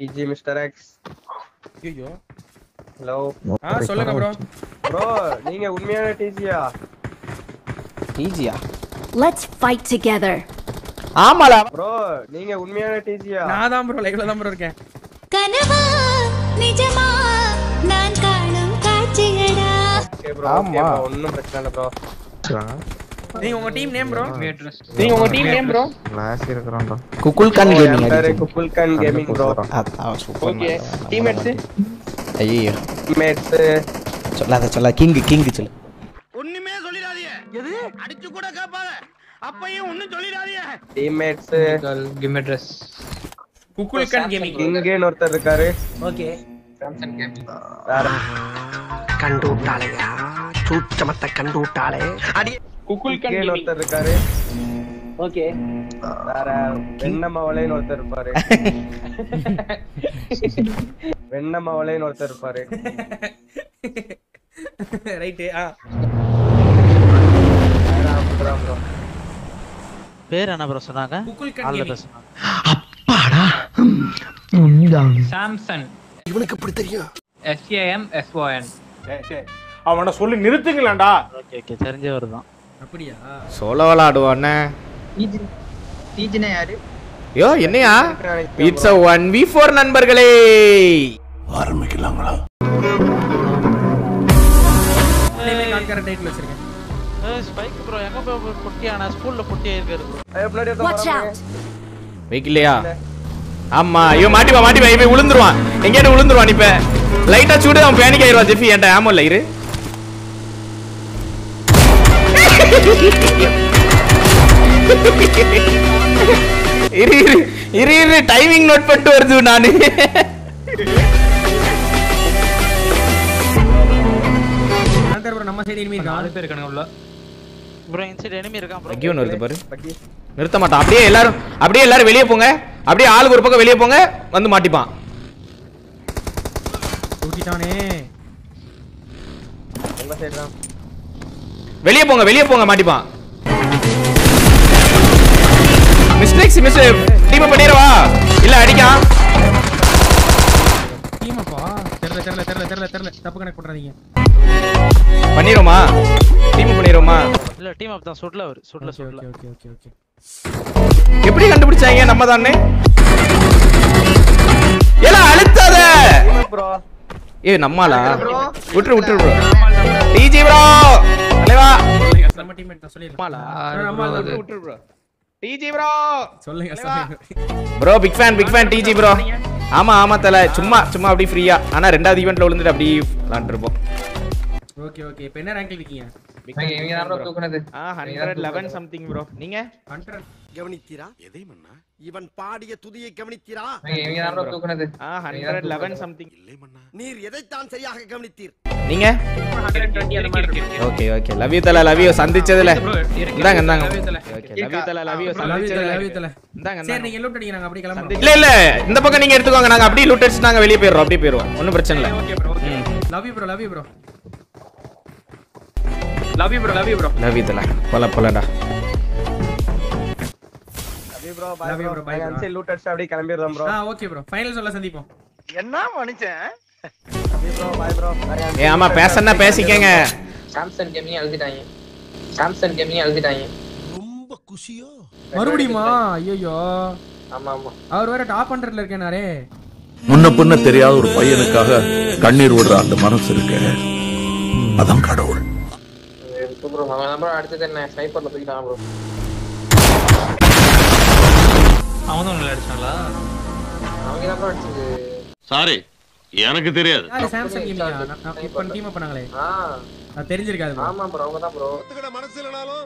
PG mister X ஐயோ hello ஆ சொல்லுங்க ப்ரோ ப்ரோ நீங்க உண்மையான டிசியா ஈஸியா Let's fight together. ஆமாடா ப்ரோ நீங்க உண்மையான டிசியா நான் தான் ப்ரோ லைவ்ல தான் ப்ரோ இருக்கேன் கனவா நிஜமா நான் காணும் காட்சியடா ஓகே ப்ரோ ஆமா. ஓகே ப்ரோ ஒண்ணும் பிரச்சனை இல்ல ப்ரோ நீங்க உங்க டீம் நேம் ப்ரோ நீங்க உங்க டீம் நேம் ப்ரோ கிளாஸ் இருக்கிறோம்டா குக்குல் கன் கேமிங் பேரு குப்புல்கன் கேமிங் ப்ரோ அதான் சூப்பர் ஓகே டீம்மேட்ஸ் ஐயோ மேட்ஸ் சொல்லாத சொல்லாத கிங் கிங் சொல்லு ஒண்ணுமே சொல்லிடாதீங்க எது அடிச்சு கூட கேட்பாங்க அப்பையும் ஒண்ணும் சொல்லிடாதீங்க டீம்மேட்ஸ் குக்குல்கன் கேமிங் கிங்கேன்னு ஒருத்தர் இருக்காரு ஓகே வேற கண்டு விட்டாளையா சூச்சமத்தை கண்டு விட்டாளே அடி குக்குல்கன் கிங்கேன்னு ஒருத்தர் இருக்காரு ஓகே வேற வெண்ணமவளைன்னு ஒருத்தர் இருப்பாரு வெண்ணமவளைன்னு ஒருத்தர் இருப்பாரு ரைட் ஆ வேற அப்புறம் bro. பேர் என்ன ப்ரோ சொன்னாங்க Kukulkan all the gaming best Samsung இவனுக்கு எப்படி தெரியும் எஸ்ஏஎம் எஸ்ஓஎன் அவனை சொல்லி நிறுத்துங்களேன்டா ஓகே ஓகே தெரிஞ்சவர் தான் அப்படியா சோலோ விளாடுவானே டீஜினா யாரு யோ என்னையா it's a one v four நண்பர்களே ஆரம்பிக்கலாங்களா நேமே கான்கரண்ட் டைட்டில் வச்சிருக்கேன் ஏய் ஸ்பைக் ப்ரோ எங்க போய் பொட்டியானா ஸ்கூல்ல பொட்டியா இருக்காரு ப்ரோ ஏய், முன்னாடி ஒருத்தன் Watch வரான் out. வைக்கலையா ஆமா ஐயோ மாட்டிப்பா மாட்டிப்பா இவன் விழுந்துருவான் எங்கேயாவது விழுந்துருவான் இப்ப லைட்டா சூடு அவன் பேனிக் ஆயிடுவான் ஜெஃபி என்கிட்ட ஆமோ இல்ல இரு இரு இரு இரு இரு டைமிங் நோட் பண்ணிட்டு வருது நானு ஆந்தர் ப்ரோ நம்ம சைடு இனிமே இருக்கான் பேர் இருக்கானுங்க உள்ள ப்ரோ இன்சைட் எனிமி இருக்கான் ப்ரோ அங்கேயும் ஒன்று வருது பாரு நிறுத்த மாட்டான் அப்படியே எல்லாரும் அப்படியே எல்லாரும் வெளியே போங்க அப்படியே ஆளுக்கு ஒரு பக்கம் வெளியே போங்க வந்து மாட்டிப்பான் தூக்கிட்டானே உங்க சைடு தான் வெளியே போங்க வெளியே போங்க மாட்டிப்பான் மிஸ்டேக்ஸ் மிஸ் டீம் பண்ணிடவா இல்ல அடிக்கான் டீமப்பா தெரியல தெரியல தெரியல தெரியல தெரியல தப்பு கணக்கு பண்றாதீங்க பண்ணிடுமா டீம் பண்ணிடுமா இல்ல டீம் அப் தான் சுடல அவர் சுடல ஓகே சுடல ஓகே ஓகே ஓகே எப்படி கண்டுபிடிச்சாங்க நம்ம தானே ஏல அழுத்தாத ப்ரோ ஏ நம்மாலா விட்டுரு விட்டுரு ப்ரோ டிஜி ப்ரோ தலைவா நம்ம டீம்மேட் தான் சொல்லிடலாம் நம்ம ஆள் தான். விட்டுரு ப்ரோ டிஜி ப்ரோ சொல்லுங்க சொல்லுங்க bro big fan big fan TG bro ஆமா ஆமா தல சும்மா சும்மா அப்படி ஃப்ரீயா ஆனா ரெண்டாவது ஈவென்ட்ல விழுந்துட்டு அப்படி விளாண்டுருப்போம் ஓகே ஓகே இப்போ என்ன ரேங்க்ல இருக்கீங்க இவங்க தான் தூக்குனது ஆ ஹண்ட்ரட் லெவன் சம்திங் ப்ரோ நீங்க ஹண்ட்ரட் கவனித்தீரா எதை மன்னா இவன் பாடிய துதியை கவனித்தீரா இவங்க தான் தூக்குனது ஆ ஹண்ட்ரட் லெவன் சம்திங் இல்லை மன்னா நீர் எதைத்தான் சரியாக கவனித்தீர் நீங்க ஹண்ட்ரட் டுவெண்ட்டி அந்த மாதிரி இருக்கு ஓகே ஓகே லவ் யூ தல லவ் யூ சந்திச்சதுல இந்தாங்க இந்தாங்க Love you தல. ஓகே லவ் யூ தல லவ் யூ லவ் யூ தல லவ் யூ சந்திச்சதுல தல இந்தாங்க சரி இந்தாங்க நீங்க லூட் அடிங்க நாங்க அப்படியே கிளம்புறோம் இல்ல இல்ல இந்த பக்கம் நீங்க எடுத்துக்கோங்க நாங்க அப்படியே லூட் அடிச்சு நாங்க வெளிய போயிடுறோம் அப்படியே போயிடுவோம் ஒண்ணும் பிரச்சனை இல்ல okay bro okay love you bro love you bro love you bro love you bro love you தல போல போலடா அப்படியே ப்ரோ பை Love you ப்ரோ bro, bye bro. அன்சை லூட் அடிச்சு அப்படியே கிளம்பிடுறோம் ப்ரோ ஆ ஓகே ப்ரோ ஃபைனல் சொல்ல சந்திப்போம் என்ன மனுஷன் அப்படியே ப்ரோ பை ப்ரோ ஏ ஆமா பேசன்னா பேசிக்கங்க சாம்சங் கேமிங் அழுதுட்டாங்க சாம்சங் கேமிங் அழுதுட்டாங்க ரொம்ப குஷியோ மறுபடியுமா ஐயோ ஆமா ஆமா அவர் வேற டாப் ஹண்ட்ரட்ல இருக்கேனாரே முன்ன பின்ன தெரியாத ஒரு பையனுக்காக கண்ணீர் விடுற அந்த மனசு இருக்கு அதான் கடவுள் ப்ரோ அவன் ப்ரோ அடுத்தது என்ன ஸ்னைப்பர்ல தூக்கிட்டான் ப்ரோ அவன் தான் உங்களை அடிச்சாங்களா அவங்க தான் ப்ரோ அடிச்சது சாரி எனக்கு தெரியாது யாரு சாம்சங் கேமிங்கா இப்போ டீம் அப் பண்ணாங்களே ஆ அது தெரிஞ்சிருக்காது bro. ஆமா ப்ரோ அவங்க தான் ப்ரோ மனசு இல்லனாலும்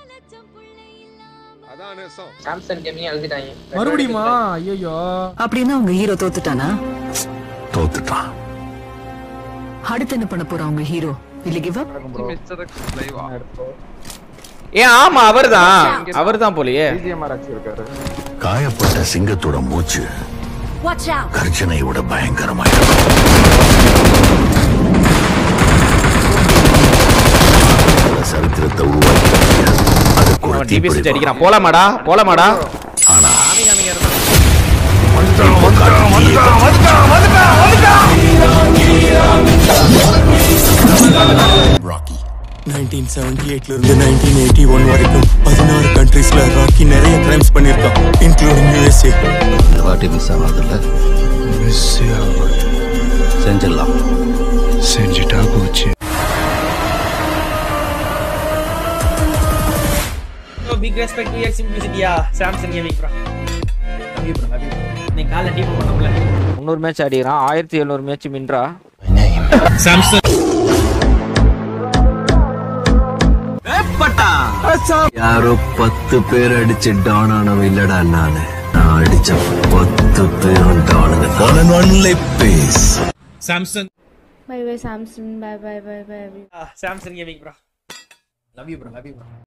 அதான் நேசம் சாம்சங் கேமிங் அழுதுட்டாங்க மறுபடியுமா ஐயோ அப்படின்னா உங்க ஹீரோ தோத்துட்டானா தோத்துட்டான் அடுத்து என்ன பண்ண போறான் உங்க ஹீரோ இல்ல கிவ் அப் ஏ ஆமா அவர்தான் அவர்தான் போலயே காயப்பட்ட சிங்கத்தோட மூச்சு வாட்ச் அவுட் கர்ஜனை விட பயங்கரமாயிருக்கும் சரித்திரத்தை உருவாக்கி அதுக்கு ஒரு அவன் டிபிஎஸ் தீப்பிடிப்பான். அடிக்கிறான் போலாமாடா போலாமாடா ஆனா சாமி காமிங்க தீப்ப காட்டி தீயை செவன்டி எயிட்ல இருந்து நைன்டீன் எயிட்டி ஒன் வரைக்கும் பதினாறு கண்ட்ரீஸ்ல ராக்கி நிறைய கிரைம்ஸ் பண்ணிருக்கான் இன்க்ளூடிங் யூஎஸ்ஏ இந்த வாட்டி மிஸ் ஆகாதுல்ல மிஸ் ஆகாது செஞ்சிடலாம் செஞ்சுட்டா போச்சு பிக் ரெஸ்பெக்ட் டு எக்ஸ் சிம்பிளிசிட்டியா Samsung gaming bro love you bro love you நீ காலைல டீம் பண்ணல முந்நூறு மேட்ச் ஆடிக்கிறான் ஆயிரத்தி எழுநூறு மேட்ச் மின்றா சாம்சங் யாரோ பத்து பேர் அடிச்சு டவுன் ஆனவன் இல்லடா நானு நான் அடிச்ச பத்து பேரும் டவுனுங்க ஒன்லை பேஸ் Samsung bye bye Samsung bye bye bye bye Samsung gaming bro love you bro love you bro